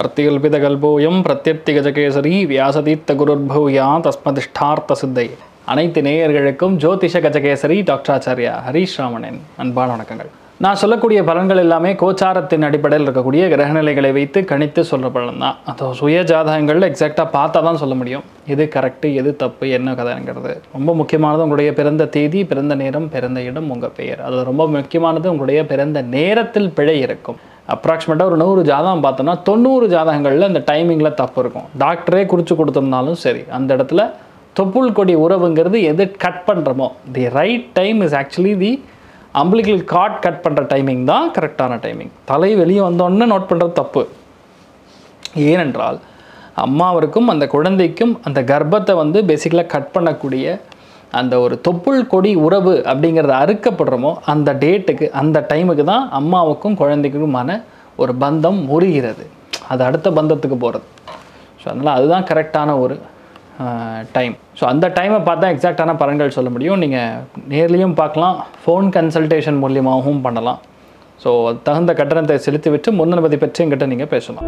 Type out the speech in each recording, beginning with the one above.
அர்த்திகல்பிதகல்போயம் பிரத்யர்த்திகஜகேசரி வியாசதீர்த்த குருர்பூயா தஸ்மதிஷ்டார்த்த சித்தை அனைத்து நேயர்களுக்கும் ஜோதிஷ கஜகேசரி டாக்டர் ஆச்சாரியா ஹரீஷ் ராமனின் அன்பான வணக்கங்கள் நான் சொல்லக்கூடிய பலன்கள் எல்லாமே கோச்சாரத்தின் அடிப்படையில் இருக்கக்கூடிய கிரகநிலைகளை வைத்து கணித்து சொல்கிற பலன் தான் அது சுய ஜாதகங்களில் எக்ஸாக்டாக பார்த்தா தான் சொல்ல முடியும் எது கரெக்டு எது தப்பு என்ன கதைங்கிறது ரொம்ப முக்கியமானது உங்களுடைய பிறந்த தேதி பிறந்த நேரம் பிறந்த இடம் உங்கள் பெயர் அது ரொம்ப முக்கியமானது உங்களுடைய பிறந்த நேரத்தில் பிழை இருக்கும் அப்ராக்சிமேட்டாக ஒரு நூறு ஜாதகம் பார்த்தோன்னா தொண்ணூறு ஜாதகங்களில் இந்த டைமிங்கில் தப்பு இருக்கும் டாக்டரே குறித்து கொடுத்துருந்தாலும் சரி அந்த இடத்துல தொப்புள் கொடி உறவுங்கிறது எது கட் பண்ணுறோமோ the right time is actually the umbilical cord cut பண்ணுற டைமிங் தான் கரெக்டான டைமிங் தலை வெளியே வந்தோடனே நோட் பண்ணுறது தப்பு ஏனென்றால் அம்மாவிற்கும் அந்த குழந்தைக்கும் அந்த கர்ப்பத்தை வந்து பேசிக்கலாக கட் பண்ணக்கூடிய அந்த ஒரு தொப்புள் கொடி உறவு அப்படிங்கிறது அறுக்கப்படுறோமோ அந்த டேட்டுக்கு அந்த டைமுக்கு தான் அம்மாவுக்கும் குழந்தைக்குமான ஒரு பந்தம் முறிகிறது அது அடுத்த பந்தத்துக்கு போகிறது ஸோ அதனால் அதுதான் கரெக்டான ஒரு டைம் ஸோ அந்த டைமை பார்த்தா எக்ஸாக்டான பலன்கள் சொல்ல முடியும் நீங்கள் நேர்லேயும் பார்க்கலாம் ஃபோன் கன்சல்டேஷன் மூலியமாகவும் பண்ணலாம் ஸோ தகுந்த கட்டணத்தை செலுத்திவிட்டு முன்னனுமதி பெற்று எங்கிட்ட நீங்கள் பேசலாம்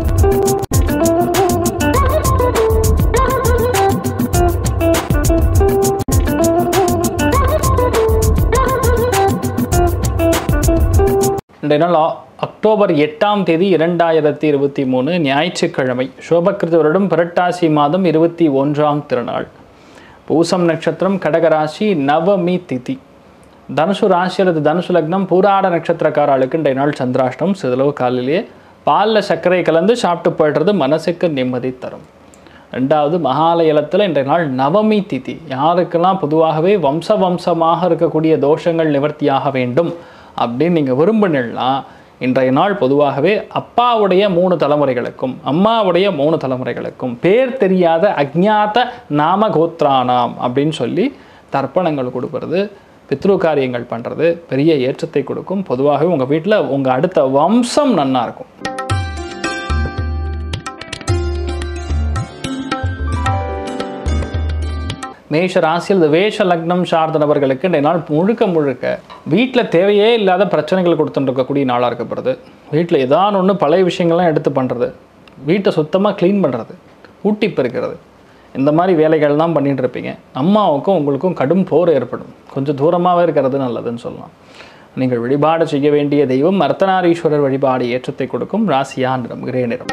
இன்றைய நாள் அ- அக்டோபர் எட்டாம் தேதி இரண்டாயிரத்தி இருபத்தி மூணு ஞாயிற்றுக்கிழமை சோபக்கிருத வருடம் புரட்டாசி மாதம் இருபத்தி ஒன்றாம் திருநாள் பூசம் நட்சத்திரம் கடகராசி நவமி திதி தனுசு ராசி அல்லது தனுசு லக்னம் பூராட நட்சத்திரக்காரர்களுக்கு இன்றைய நாள் சந்திராஷ்டம் சிதளவு காலையிலேயே பாலில் சர்க்கரை கலந்து சாப்பிட்டு போய்டுறது மனசுக்கு நிம்மதி தரும் ரெண்டாவது மகாலயலத்தில் இன்றைய நாள் நவமி திதி யாருக்கெல்லாம் பொதுவாகவே வம்ச வம்சமாக இருக்கக்கூடிய தோஷங்கள் நிவர்த்தியாக வேண்டும் அப்படின்னு நீங்கள் விரும்பினா இன்றைய நாள் பொதுவாகவே அப்பாவுடைய மூணு தலைமுறைகளுக்கும் அம்மாவுடைய மூணு தலைமுறைகளுக்கும் பேர் தெரியாத அஜ்ஞாத நாம கோத்ரானாம் அப்படின்னு சொல்லி தர்ப்பணங்கள் கொடுக்கறது பித்ரு காரியங்கள் பண்ணுறது பெரிய ஏற்றத்தை கொடுக்கும் பொதுவாகவே உங்கள் வீட்டில் உங்கள் அடுத்த வம்சம் நன்னா இருக்கும் மேஷ ராசியில் இந்த வேஷ லக்னம் சார்ந்த நபர்களுக்கு இந்த நாள் முழுக்க முழுக்க வீட்டில் தேவையே இல்லாத பிரச்சனைகள் கொடுத்துட்டு இருக்கக்கூடிய நாளாக இருக்கப்படுது வீட்டில் ஏதாவது ஒன்று பழைய விஷயங்கள்லாம் எடுத்து பண்ணுறது வீட்டை சுத்தமாக க்ளீன் பண்ணுறது ஊட்டி பெருக்கிறது இந்த மாதிரி வேலைகள் தான் பண்ணிட்டு இருப்பீங்க அம்மாவுக்கும் உங்களுக்கும் கடும் போர் ஏற்படும் கொஞ்சம் தூரமாகவே இருக்கிறது நல்லதுன்னு சொல்லலாம் நீங்கள் வழிபாடு செய்ய வேண்டிய தெய்வம் அர்த்தநாரீஸ்வரர் வழிபாடு ஏற்றத்தை கொடுக்கும் ராசியா நிறம் கிரே நிறம்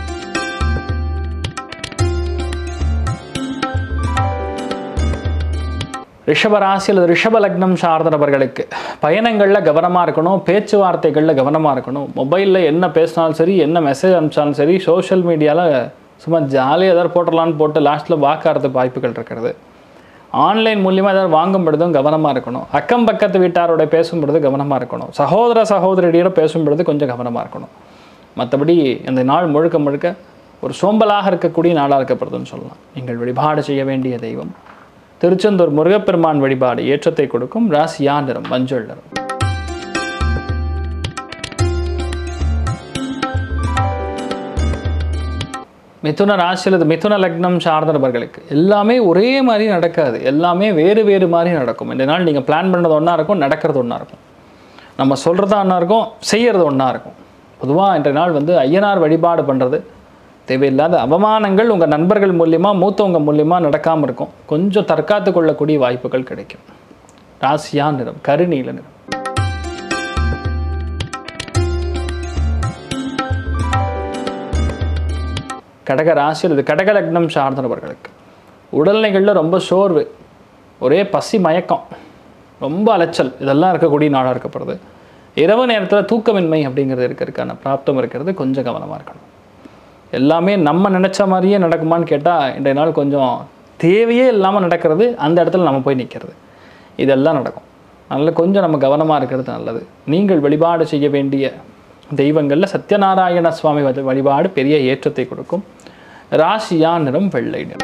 ரிஷப ராசி அல்லது ரிஷப லக்னம் சார்ந்த நபர்களுக்கு பயணங்களில் கவனமாக இருக்கணும் பேச்சுவார்த்தைகளில் கவனமாக இருக்கணும் மொபைலில் என்ன பேசினாலும் சரி என்ன மெசேஜ் அனுப்பிச்சாலும் சரி சோஷியல் மீடியாவில் சும்மா ஜாலியாக ஏதாவது போட்டுடலான்னு போட்டு லாஸ்ட்டில் வாக்காகிறதுக்கு வாய்ப்புகள் இருக்கிறது ஆன்லைன் மூலியமாக ஏதாவது வாங்கும் பொழுதும் கவனமாக இருக்கணும் அக்கம் பக்கத்து வீட்டாரோட பேசும் பொழுது கவனமாக இருக்கணும் சகோதர சகோதரியோட பேசும் பொழுது கொஞ்சம் கவனமாக இருக்கணும் மற்றபடி இந்த நாள் முழுக்க முழுக்க ஒரு சோம்பலாக இருக்கக்கூடிய நாளாக இருக்கப்படுதுன்னு சொல்லலாம் நீங்கள் வழிபாடு செய்ய வேண்டிய தெய்வம் திருச்செந்தூர் முருகப்பெருமான் வழிபாடு ஏற்றத்தை கொடுக்கும் ராசியா நிறம் மஞ்சள் நிறம் மிதுன ராசி அல்லது மிதுன லக்னம் சார்ந்த நபர்களுக்கு எல்லாமே ஒரே மாதிரி நடக்காது எல்லாமே வேறு வேறு மாதிரி நடக்கும் இந்த நாள் நீங்கள் பிளான் பண்ணது ஒன்றா இருக்கும் நடக்கிறது ஒன்றா இருக்கும் நம்ம சொல்கிறது ஒன்றா இருக்கும் செய்கிறது ஒன்றா இருக்கும் பொதுவாக இன்றைய நாள் வந்து ஐயனார் வழிபாடு பண்ணுறது தேவையில்லாத அவமானங்கள் உங்கள் நண்பர்கள் மூலியமாக மூத்தவங்க மூலியமாக நடக்காமல் இருக்கும் கொஞ்சம் தற்காத்து கொள்ளக்கூடிய வாய்ப்புகள் கிடைக்கும் ராசியா நிறம் கருநீல நிறம் கடக ராசி அல்லது கடக லக்னம் சார்ந்த நபர்களுக்கு உடல்நிலைகளில் ரொம்ப சோர்வு ஒரே பசி மயக்கம் ரொம்ப அலைச்சல் இதெல்லாம் இருக்கக்கூடிய நாளாக இருக்கப்படுது இரவு நேரத்தில் தூக்கமின்மை அப்படிங்கிறது இருக்கிறதுக்கான பிராப்தம் இருக்கிறது கொஞ்சம் கவனமாக இருக்கணும் எல்லாமே நம்ம நினச்ச மாதிரியே நடக்குமான்னு கேட்டால் இன்றைய நாள் கொஞ்சம் தேவையே இல்லாமல் நடக்கிறது அந்த இடத்துல நம்ம போய் நிற்கிறது இதெல்லாம் நடக்கும் அதனால் கொஞ்சம் நம்ம கவனமாக இருக்கிறது நல்லது நீங்கள் வழிபாடு செய்ய வேண்டிய தெய்வங்களில் சத்யநாராயண சுவாமி வழி- வழிபாடு பெரிய ஏற்றத்தை கொடுக்கும் ராசியா நிறம் வெள்ளை நிறம்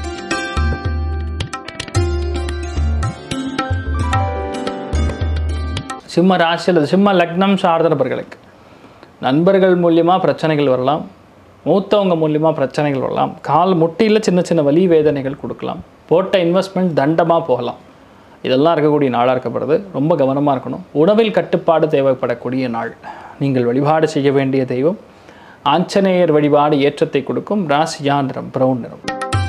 சிம்ம ராசி அல்லது சிம்ம லக்னம் சார்ந்த நபர்களுக்கு நண்பர்கள் மூலியமாக பிரச்சனைகள் வரலாம் மூத்தவங்க மூலியமாக பிரச்சனைகள் வரலாம் கால் முட்டியில் சின்ன சின்ன வலி வேதனைகள் கொடுக்கலாம் போட்ட இன்வெஸ்ட்மெண்ட் தண்டமாக போகலாம் இதெல்லாம் இருக்கக்கூடிய நாளாக இருக்கப்படுது ரொம்ப கவனமாக இருக்கணும் உணவில் கட்டுப்பாடு தேவைப்படக்கூடிய நாள் நீங்கள் வழிபாடு செய்ய வேண்டிய தெய்வம் ஆஞ்சநேயர் வழிபாடு ஏற்றத்தை கொடுக்கும் ராசியா நிறம் பிரவுன் நிறம்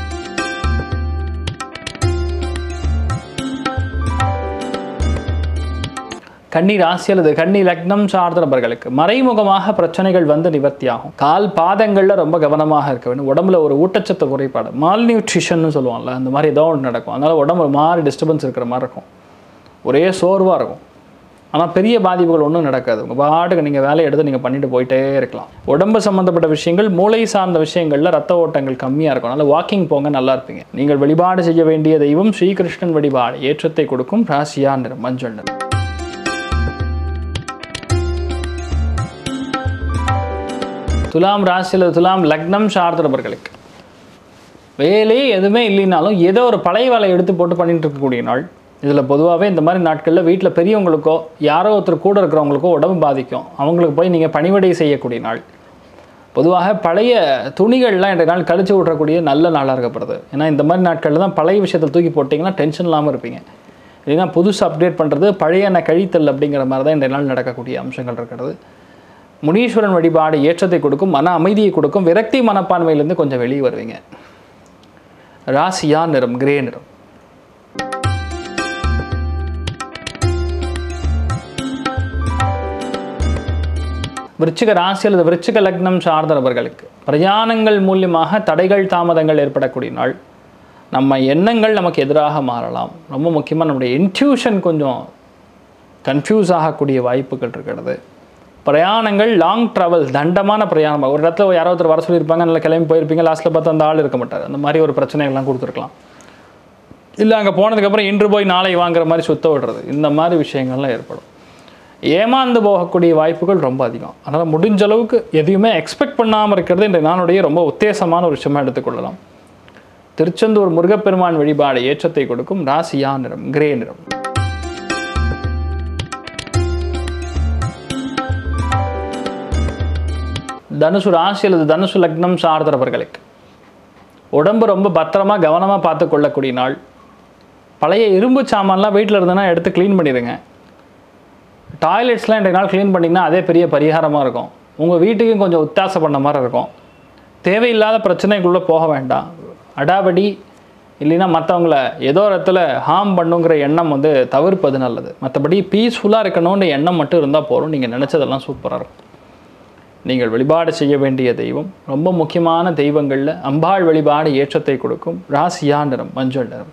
கன்னி ராசி அல்லது கன்னி லக்னம் சார்ந்த நபர்களுக்கு மறைமுகமாக பிரச்சனைகள் வந்து நிவர்த்தியாகும் கால் பாதங்களில் ரொம்ப கவனமாக இருக்க வேண்டும் உடம்புல ஒரு ஊட்டச்சத்து குறைபாடு மால் நியூட்ரிஷன் சொல்லுவாங்கல்ல அந்த மாதிரி ஏதோ ஒன்று நடக்கும் அதனால் உடம்பு ஒரு மாதிரி டிஸ்டர்பன்ஸ் இருக்கிற மாதிரி இருக்கும் ஒரே சோர்வாக இருக்கும் ஆனால் பெரிய பாதிப்புகள் ஒன்றும் நடக்காது உங்கள் பாட்டுக்கு நீங்கள் வேலையை எடுத்து நீங்கள் பண்ணிட்டு போயிட்டே இருக்கலாம் உடம்பு சம்மந்தப்பட்ட விஷயங்கள் மூளை சார்ந்த விஷயங்களில் ரத்த ஓட்டங்கள் கம்மியாக இருக்கும் அதனால் வாக்கிங் போங்க நல்லா இருப்பீங்க நீங்கள் வழிபாடு செய்ய வேண்டிய தெய்வம் ஸ்ரீகிருஷ்ணன் வழிபாடு ஏற்றத்தை கொடுக்கும் ராசியா நிறம் மஞ்சள் நிறம் துலாம் ராசியில் துலாம் லக்னம் சார்ந்த நபர்களுக்கு வேலையே எதுவுமே இல்லைனாலும் ஏதோ ஒரு பழைய வேலை எடுத்து போட்டு பண்ணிட்டு இருக்கக்கூடிய நாள் இதில் பொதுவாகவே இந்த மாதிரி நாட்களில் வீட்டில் பெரியவங்களுக்கோ யாரோ ஒருத்தர் கூட இருக்கிறவங்களுக்கோ உடம்பு பாதிக்கும் அவங்களுக்கு போய் நீங்கள் பணிவிடை செய்யக்கூடிய நாள் பொதுவாக பழைய துணிகள்லாம் இன்றைய நாள் கழிச்சு விட்றக்கூடிய நல்ல நாளாக இருக்கப்படுது ஏன்னா இந்த மாதிரி நாட்களில் தான் பழைய விஷயத்தை தூக்கி போட்டிங்கன்னா டென்ஷன் இல்லாமல் இருப்பீங்க இல்லைன்னா புதுசு அப்டேட் பண்ணுறது பழைய எண்ணெய் கழித்தல் அப்படிங்கிற மாதிரி தான் இன்றைய நாள் நடக்கக்கூடிய அம்சங்கள் இருக்கிறது முனீஸ்வரன் வழிபாடு ஏற்றத்தை கொடுக்கும் மன அமைதியை கொடுக்கும் விரக்தி மனப்பான்மையிலேருந்து கொஞ்சம் வெளியே வருவீங்க ராசியா நிறம் கிரே நிறம் விருச்சிக ராசி அல்லது விருச்சிக லக்னம் சார்ந்த நபர்களுக்கு பிரயாணங்கள் மூலியமாக தடைகள் தாமதங்கள் ஏற்படக்கூடிய நாள் நம்ம எண்ணங்கள் நமக்கு எதிராக மாறலாம் ரொம்ப முக்கியமாக நம்முடைய இன்ட்யூஷன் கொஞ்சம் கன்ஃபியூஸ் ஆகக்கூடிய வாய்ப்புகள் இருக்கிறது பிரயாணங்கள் லாங் ட்ராவல் தண்டமான பிரயாணம் ஒரு இடத்துல யாரோ ஒருத்தர் வர சொல்லியிருப்பாங்க நல்லா கிளம்பி போயிருப்பீங்க லாஸ்ட்டில் பார்த்தா அந்த ஆள் இருக்க மாட்டார் அந்த மாதிரி ஒரு பிரச்சனைகள்லாம் கொடுத்துருக்கலாம் இல்லை அங்கே போனதுக்கப்புறம் இன்று போய் நாளை வாங்குற மாதிரி சுத்த விடுறது இந்த மாதிரி விஷயங்கள்லாம் ஏற்படும் ஏமாந்து போகக்கூடிய வாய்ப்புகள் ரொம்ப அதிகம் அதனால் முடிஞ்ச அளவுக்கு எதையுமே எக்ஸ்பெக்ட் பண்ணாமல் இருக்கிறது இந்த நாளுடைய ரொம்ப உத்தேசமான ஒரு விஷயமா எடுத்துக்கொள்ளலாம் திருச்செந்தூர் முருகப்பெருமான் வழிபாடு ஏற்றத்தை கொடுக்கும் ராசியா நிறம் கிரே நிறம் தனுசு ராசி அல்லது தனுசு லக்னம் சார்ந்தவர்களுக்கு உடம்பு ரொம்ப பத்திரமா கவனமாக பார்த்து கொள்ளக்கூடிய நாள் பழைய இரும்பு சாமான்லாம் வீட்டில் இருந்ததுன்னா எடுத்து க்ளீன் பண்ணிடுங்க டாய்லெட்ஸ்லாம் இன்றைய நாள் க்ளீன் பண்ணிங்கன்னா அதே பெரிய பரிகாரமாக இருக்கும் உங்கள் வீட்டுக்கும் கொஞ்சம் வித்தியாசம் பண்ண மாதிரி இருக்கும் தேவையில்லாத பிரச்சனைக்குள்ளே போக வேண்டாம் அடாபடி இல்லைன்னா மற்றவங்கள ஏதோ ஒரு இடத்துல ஹார்ம் பண்ணுங்கிற எண்ணம் வந்து தவிர்ப்பது நல்லது மற்றபடி பீஸ்ஃபுல்லாக இருக்கணும்னு எண்ணம் மட்டும் இருந்தால் போதும் நீங்கள் நினச்சதெல்லாம் சூப்பராக இருக்கும் நீங்கள் வழிபாடு செய்ய வேண்டிய தெய்வம் ரொம்ப முக்கியமான தெய்வங்களில் அம்பாள் வழிபாடு ஏற்றத்தை கொடுக்கும் ராசியா நிறம் மஞ்சள் நிறம்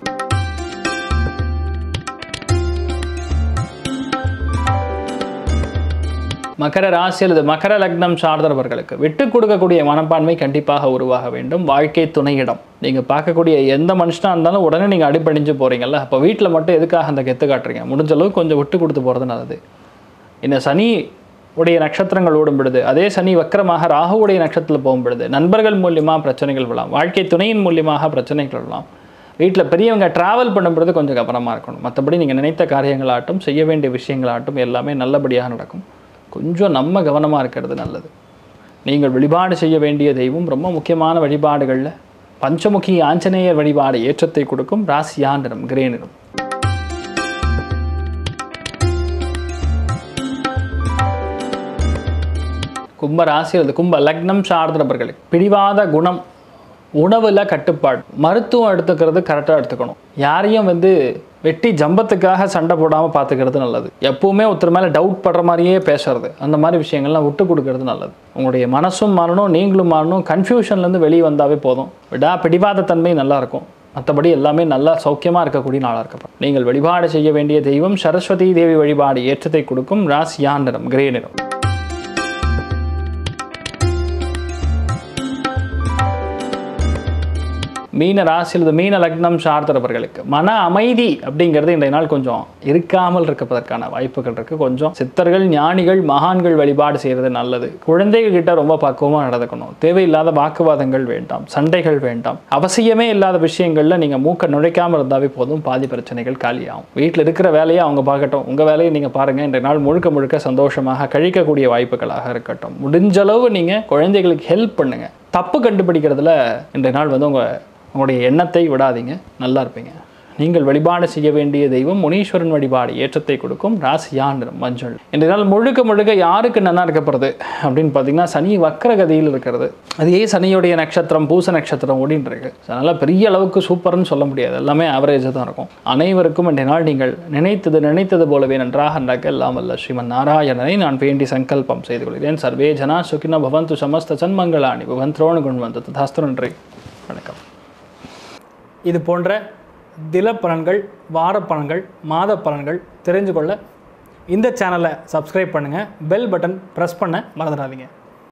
மகர ராசி அல்லது மகர லக்னம் சார்ந்தவர்களுக்கு விட்டு கொடுக்கக்கூடிய மனப்பான்மை கண்டிப்பாக உருவாக வேண்டும் வாழ்க்கை துணையிடம் நீங்கள் பார்க்கக்கூடிய எந்த மனுஷனாக இருந்தாலும் உடனே நீங்கள் அடிப்படிஞ்சு போகிறீங்கல்ல அப்போ வீட்டில் மட்டும் எதுக்காக அந்த கெத்து காட்டுறீங்க முடிஞ்ச அளவுக்கு கொஞ்சம் விட்டு கொடுத்து போகிறது நல்லது இந்த சனி உடைய நட்சத்திரங்கள் ஓடும் பொழுது அதே சனி வக்கரமாக ராகுவுடைய நட்சத்திரத்தில் போகும் பொழுது நண்பர்கள் மூலியமாக பிரச்சனைகள் வரலாம் வாழ்க்கை துணையின் மூலியமாக பிரச்சனைகள் வரலாம் வீட்டில் பெரியவங்க ட்ராவல் பண்ணும் பொழுது கொஞ்சம் கவனமாக இருக்கணும் மற்றபடி நீங்கள் நினைத்த காரியங்களாகட்டும் செய்ய வேண்டிய விஷயங்களாகட்டும் எல்லாமே நல்லபடியாக நடக்கும் கொஞ்சம் நம்ம கவனமாக இருக்கிறது நல்லது நீங்கள் வழிபாடு செய்ய வேண்டிய தெய்வம் ரொம்ப முக்கியமான வழிபாடுகளில் பஞ்சமுகி ஆஞ்சநேயர் வழிபாடு ஏற்றத்தை கொடுக்கும் ராசியா நிறம் கிரே நிறம் கும்ப ராசி அல்லது கும்ப லக்னம் சார்ந்த நபர்களுக்கு பிடிவாத குணம் உணவில் கட்டுப்பாடு மருத்துவம் எடுத்துக்கிறது கரெக்டாக எடுத்துக்கணும் யாரையும் வந்து வெட்டி ஜம்பத்துக்காக சண்டை போடாமல் பார்த்துக்கிறது நல்லது எப்பவுமே ஒருத்தர் மேலே டவுட் படுற மாதிரியே பேசுறது அந்த மாதிரி விஷயங்கள்லாம் விட்டு கொடுக்கறது நல்லது உங்களுடைய மனசும் மாறணும் நீங்களும் மாறணும் கன்ஃபியூஷன்லேருந்து வெளியே வந்தாவே போதும் விடா பிடிவாத தன்மை நல்லா இருக்கும் மற்றபடி எல்லாமே நல்லா சௌக்கியமாக இருக்கக்கூடிய நாளாக இருக்கப்படும் நீங்கள் வழிபாடு செய்ய வேண்டிய தெய்வம் சரஸ்வதி தேவி வழிபாடு ஏற்றத்தை கொடுக்கும் ராசியா நிறம் கிரே நிறம் மீன ராசி அல்லது மீன லக்னம் சார்ந்தவர்களுக்கு மன அமைதி அப்படிங்கிறது இன்றைய நாள் கொஞ்சம் இருக்காமல் இருப்பதற்கான வாய்ப்புகள் இருக்கு கொஞ்சம் சித்தர்கள் ஞானிகள் மகான்கள் வழிபாடு செய்கிறது நல்லது குழந்தைகள் கிட்ட ரொம்ப பக்குவமாக நடந்துக்கணும் தேவையில்லாத வாக்குவாதங்கள் வேண்டாம் சண்டைகள் வேண்டாம் அவசியமே இல்லாத விஷயங்கள்ல நீங்க மூக்க நுழைக்காமல் இருந்தாவே போதும் பாதி பிரச்சனைகள் காலியாகும் வீட்டில் இருக்கிற வேலையை அவங்க பார்க்கட்டும் உங்க வேலையை நீங்க பாருங்க இன்றைய நாள் முழுக்க முழுக்க சந்தோஷமாக கழிக்கக்கூடிய வாய்ப்புகளாக இருக்கட்டும் முடிஞ்ச அளவு நீங்க குழந்தைகளுக்கு ஹெல்ப் பண்ணுங்க தப்பு கண்டுபிடிக்கிறதுல இன்றைய நாள் வந்து உங்க உங்களுடைய எண்ணத்தை விடாதீங்க நல்லா இருப்பீங்க நீங்கள் வழிபாடு செய்ய வேண்டிய தெய்வம் முனீஸ்வரன் வழிபாடு ஏற்றத்தை கொடுக்கும் ராசியான் நிறம் மஞ்சள் இன்றைய நாள் முழுக்க முழுக்க யாருக்கு நல்லா இருக்கப்படுது அப்படின்னு பார்த்தீங்கன்னா சனி வக்கரகதியில் இருக்கிறது அதே சனியுடைய நட்சத்திரம் பூச நட்சத்திரம் ஓடின்னு இருக்கு அதனால் பெரிய அளவுக்கு சூப்பர்னு சொல்ல முடியாது எல்லாமே ஆவரேஜாக தான் இருக்கும் அனைவருக்கும் இன்றைய நாள் நீங்கள் நினைத்தது நினைத்தது போலவே நன்றாக நடக்க எல்லாம் வல்ல ஸ்ரீமன் நாராயணனை நான் வேண்டி சங்கல்பம் செய்து கொள்கிறேன் சர்வே ஜனா சுகின பவந்து சமஸ்த சன்மங்களாணி பவந்த்ரோணு குண் வந்து ததாஸ்து நன்றி வணக்கம் இது போன்ற தில பலன்கள் வார பலன்கள் மாத பலன்கள் தெரிஞ்சு கொள்ள இந்த சேனலை சப்ஸ்கிரைப் பண்ணுங்கள் பெல் பட்டன் ப்ரெஸ் பண்ண மறந்துடாதீங்க